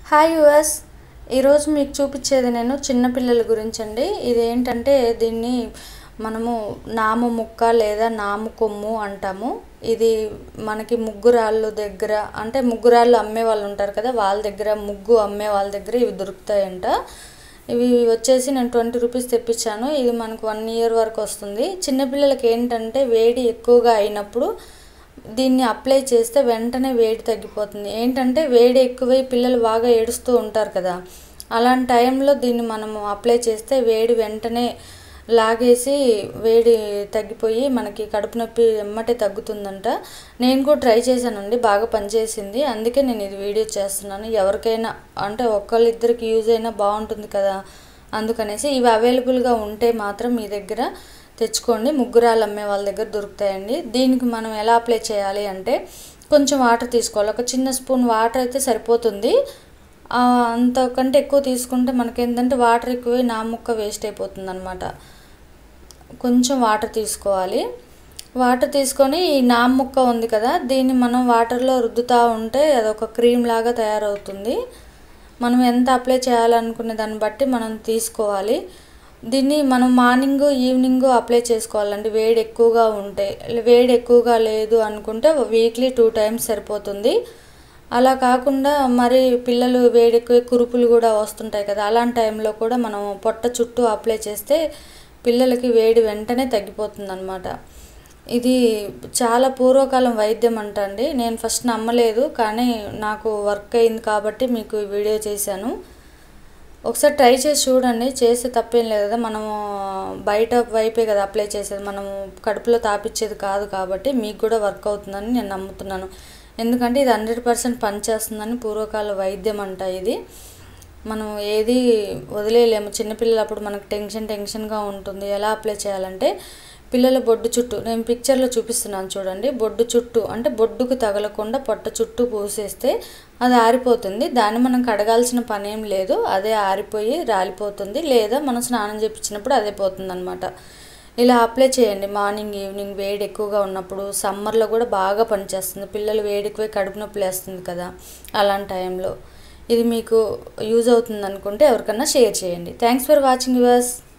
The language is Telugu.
హాయ్ యువర్స్ ఈరోజు మీకు చూపించేది నేను చిన్నపిల్లల గురించి అండి ఇది ఏంటంటే దీన్ని మనము నాము ముక్క లేదా నాము కొమ్ము అంటాము ఇది మనకి ముగ్గురాళ్ళు దగ్గర అంటే ముగ్గురాళ్ళు అమ్మే వాళ్ళు ఉంటారు కదా వాళ్ళ దగ్గర ముగ్గు అమ్మే వాళ్ళ దగ్గర ఇవి దొరుకుతాయంట ఇవి వచ్చేసి నేను ట్వంటీ రూపీస్ తెప్పించాను ఇది మనకు వన్ ఇయర్ వరకు వస్తుంది చిన్నపిల్లలకి ఏంటంటే వేడి ఎక్కువగా అయినప్పుడు దీన్ని అప్లై చేస్తే వెంటనే వేడి తగ్గిపోతుంది ఏంటంటే వేడి ఎక్కువై పిల్లలు బాగా ఏడుస్తూ ఉంటారు కదా అలాంటి టైంలో దీన్ని మనము అప్లై చేస్తే వేడి వెంటనే లాగేసి వేడి తగ్గిపోయి మనకి కడుపు నొప్పి ఎమ్మటే తగ్గుతుందంట నేను కూడా ట్రై చేశానండి బాగా పనిచేసింది అందుకే నేను ఇది వీడియో చేస్తున్నాను ఎవరికైనా అంటే ఒక్కళ్ళిద్దరికి యూజ్ అయినా బాగుంటుంది కదా అందుకనేసి ఇవి అవైలబుల్గా ఉంటే మాత్రం మీ దగ్గర తెచ్చుకోండి ముగ్గురాలు అమ్మే వాళ్ళ దగ్గర దొరుకుతాయండి దీనికి మనం ఎలా అప్లై చేయాలి అంటే కొంచెం వాటర్ తీసుకోవాలి ఒక చిన్న స్పూన్ వాటర్ అయితే సరిపోతుంది అంతకంటే ఎక్కువ తీసుకుంటే మనకేంటంటే వాటర్ ఎక్కువ నా ముక్క వేస్ట్ అయిపోతుంది అనమాట కొంచెం వాటర్ తీసుకోవాలి వాటర్ తీసుకొని ఈ నామ్ ముక్క ఉంది కదా దీన్ని మనం వాటర్లో రుద్దుతూ ఉంటే అదొక క్రీమ్ లాగా తయారవుతుంది మనం ఎంత అప్లై చేయాలనుకునే దాన్ని బట్టి మనం తీసుకోవాలి దీన్ని మనం మార్నింగ్ ఈవినింగ్ అప్లై చేసుకోవాలండి వేడి ఎక్కువగా ఉంటే వేడి ఎక్కువగా లేదు అనుకుంటే వీక్లీ టూ టైమ్స్ సరిపోతుంది అలా కాకుండా మరి పిల్లలు వేడి ఎక్కువ కురుపులు కూడా వస్తుంటాయి కదా అలాంటి టైంలో కూడా మనం పొట్ట చుట్టూ అప్లై చేస్తే పిల్లలకి వేడి వెంటనే తగ్గిపోతుంది అనమాట ఇది చాలా పూర్వకాలం వైద్యం అంటండి నేను ఫస్ట్ నమ్మలేదు కానీ నాకు వర్క్ అయింది కాబట్టి మీకు వీడియో చేశాను ఒకసారి ట్రై చేసి చూడండి చేస్తే తప్పేం లేదు కదా మనము బయట వైపే కదా అప్లై చేసేది మనము కడుపులో తాపిచ్చేది కాదు కాబట్టి మీకు కూడా వర్క్ అవుతుందని నేను నమ్ముతున్నాను ఎందుకంటే ఇది హండ్రెడ్ పర్సెంట్ పనిచేస్తుందని పూర్వకాల వైద్యం అంట ఇది మనం ఏది వదిలేయలేము చిన్నపిల్లలు అప్పుడు మనకు టెన్షన్ టెన్షన్గా ఉంటుంది ఎలా అప్లై చేయాలంటే పిల్లల బొడ్డు చుట్టూ నేను పిక్చర్లో చూపిస్తున్నాను చూడండి బొడ్డు చుట్టూ అంటే బొడ్డుకు తగలకుండా పొట్ట చుట్టూ పూసేస్తే అది ఆరిపోతుంది దాన్ని మనం కడగాల్సిన పని ఏం లేదు అదే ఆరిపోయి రాలిపోతుంది లేదా మనం స్నానం చేయించినప్పుడు అదే పోతుంది అనమాట ఇలా అప్లై చేయండి మార్నింగ్ ఈవినింగ్ వేడి ఎక్కువగా ఉన్నప్పుడు సమ్మర్లో కూడా బాగా పనిచేస్తుంది పిల్లలు వేడికి కడుపు నొప్పి లేస్తుంది కదా అలాంటి టైంలో ఇది మీకు యూజ్ అవుతుంది అనుకుంటే ఎవరికన్నా షేర్ చేయండి థ్యాంక్స్ ఫర్ వాచింగ్ యువర్స్